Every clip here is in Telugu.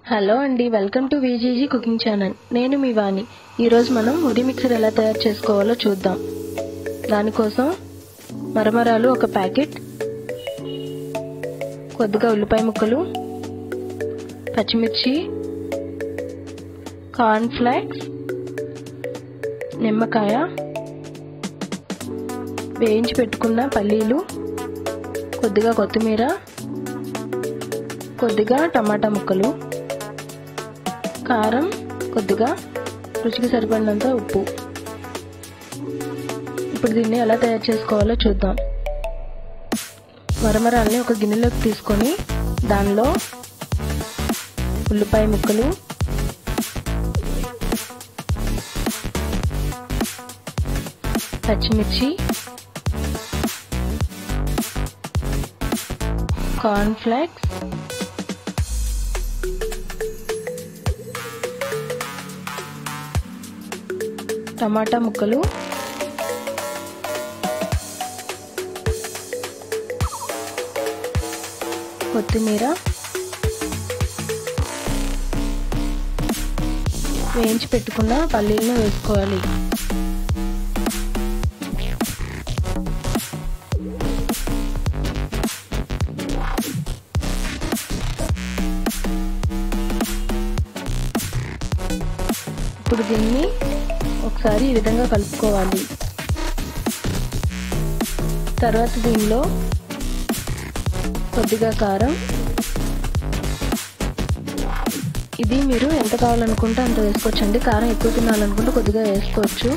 హలో అండి వెల్కమ్ టు విజీజీ కుకింగ్ ఛానల్ నేను మీ వాణి ఈరోజు మనం ముడి మిక్సర్ ఎలా తయారు చేసుకోవాలో చూద్దాం దానికోసం మరమరాలు ఒక ప్యాకెట్ కొద్దిగా ఉల్లిపాయ ముక్కలు పచ్చిమిర్చి కార్న్ ఫ్లాక్స్ నిమ్మకాయ వేయించి పెట్టుకున్న పల్లీలు కొద్దిగా కొత్తిమీర కొద్దిగా టమాటా ముక్కలు కారం కొద్దిగా రుచికి సరిపడినంత ఉప్పు ఇప్పుడు దీన్ని ఎలా తయారు చేసుకోవాలో చూద్దాం మరమరాల్ని ఒక గిన్నెలోకి తీసుకొని దానిలో ఉల్లిపాయ ముక్కలు పచ్చిమిర్చి కార్న్ ఫ్లాక్స్ టమాటా ముక్కలు కొత్తిమీర వేయించి పెట్టుకున్న పల్లీలను వేసుకోవాలి ఇప్పుడు దీన్ని ఒకసారి ఈ విధంగా కలుపుకోవాలి తర్వాత దీనిలో కొద్దిగా కారం ఇది మీరు ఎంత కావాలనుకుంటే అంత వేసుకోవచ్చు అండి కారం ఎక్కువ తినాలనుకుంటే కొద్దిగా వేసుకోవచ్చు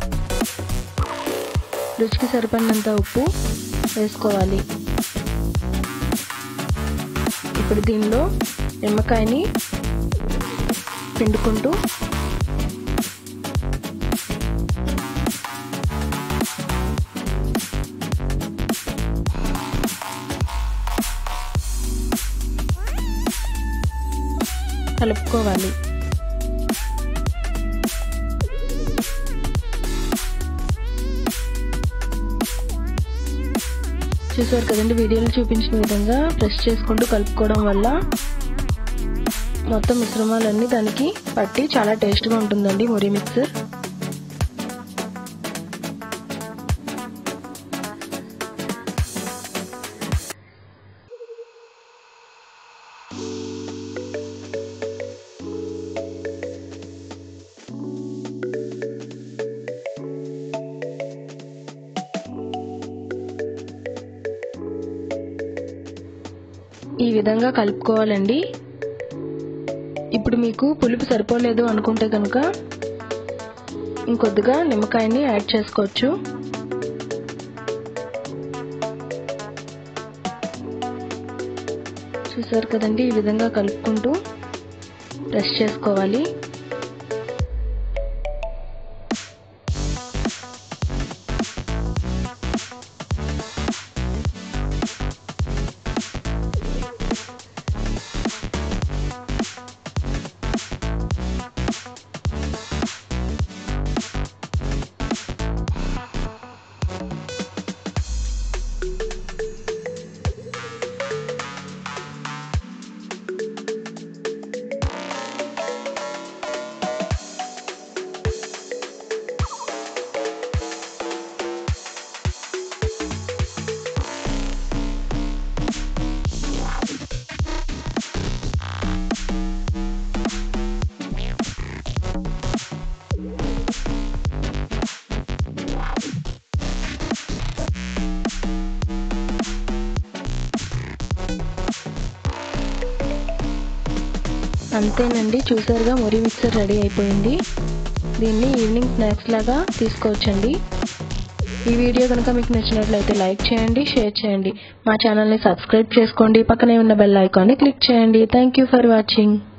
రుచికి సరిపడినంత ఉప్పు వేసుకోవాలి ఇప్పుడు దీనిలో నిమ్మకాయని పిండుకుంటూ కలుపుకోవాలి చూసారు కదండి వీడియోలో చూపించిన విధంగా ప్రెస్ చేసుకుంటూ కలుపుకోవడం వల్ల మొత్తం మిశ్రమాలన్నీ దానికి పట్టి చాలా టేస్ట్గా ఉంటుందండి మురి మిక్సర్ ఈ విధంగా కలుపుకోవాలండి ఇప్పుడు మీకు పులుపు సరిపోలేదు అనుకుంటే కనుక ఇంకొద్దిగా నిమ్మకాయని యాడ్ చేసుకోవచ్చు చూసారు కదండి ఈ విధంగా కలుపుకుంటూ ప్రెస్ చేసుకోవాలి అంతేనండి చూసారుగా మురి మిక్సర్ రెడీ అయిపోయింది దీన్ని ఈవినింగ్ స్నాక్స్ లాగా తీసుకోవచ్చండి ఈ వీడియో కనుక మీకు నచ్చినట్లయితే లైక్ చేయండి షేర్ చేయండి మా ఛానల్ని సబ్స్క్రైబ్ చేసుకోండి పక్కనే ఉన్న బెల్ ఐకాన్ని క్లిక్ చేయండి థ్యాంక్ ఫర్ వాచింగ్